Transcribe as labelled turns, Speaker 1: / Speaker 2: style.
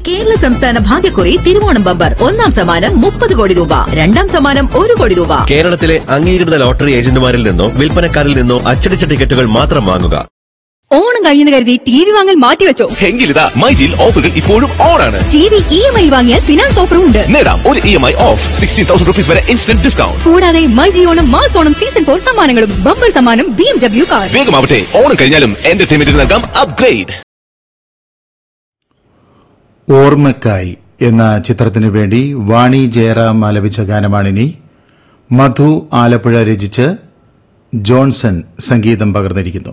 Speaker 1: കേരള സംസ്ഥാന ഭാഗ്യക്കുറി തിരുവോണം ബമ്പർ ഒന്നാം സമ്മാനം മുപ്പത് കോടി രൂപ രണ്ടാം സമ്മാനം ഒരു കോടി രൂപ
Speaker 2: കേരളത്തിലെ അംഗീകൃത ലോട്ടറി ഏജന്റുമാരിൽ നിന്നോ വിൽപ്പനക്കാരിൽ നിന്നോ അച്ചടിച്ച ടിക്കറ്റുകൾ മാത്രം വാങ്ങുക
Speaker 3: ഓണം കഴിഞ്ഞെന്ന് കരുതി ടി വി വാങ്ങൽ മാറ്റിവെച്ചോ
Speaker 4: എങ്കിലിതാ മൈജിൽ ഓഫറുകൾ ഇപ്പോഴും ഓൺ ആണ്
Speaker 3: T V E M I വാങ്ങിയാൽ ഫിനാൻസ് ഓഫറും ഉണ്ട്
Speaker 4: നേടാം ഒരു E M I of sixteen thousand rupees വരെ ഇൻസ്റ്റന്റ് ഡിസ്കൗണ്ട്
Speaker 3: കൂടാതെ myG Onam mass Onam season four സമ്മാനങ്ങളും ബമ്പർ സമ്മാനം ബി എം ഡബ്ല്യു കാർ
Speaker 4: വേഗമാവട്ടെ ഓണം കഴിഞ്ഞാലും എന്റർടൈൻമെന്റിന് നൽകാം അപ്ഗ്രേഡ്
Speaker 5: ഓർമ്മക്കായി എന്ന ചിത്രത്തിനു വേണ്ടി വാണി ജയറാം ആലപിച്ച ഗാനമാണിനി മധു ആലപ്പുഴ രചിച്ച് ജോൺസൺ സംഗീതം പകർന്നിരിക്കുന്നു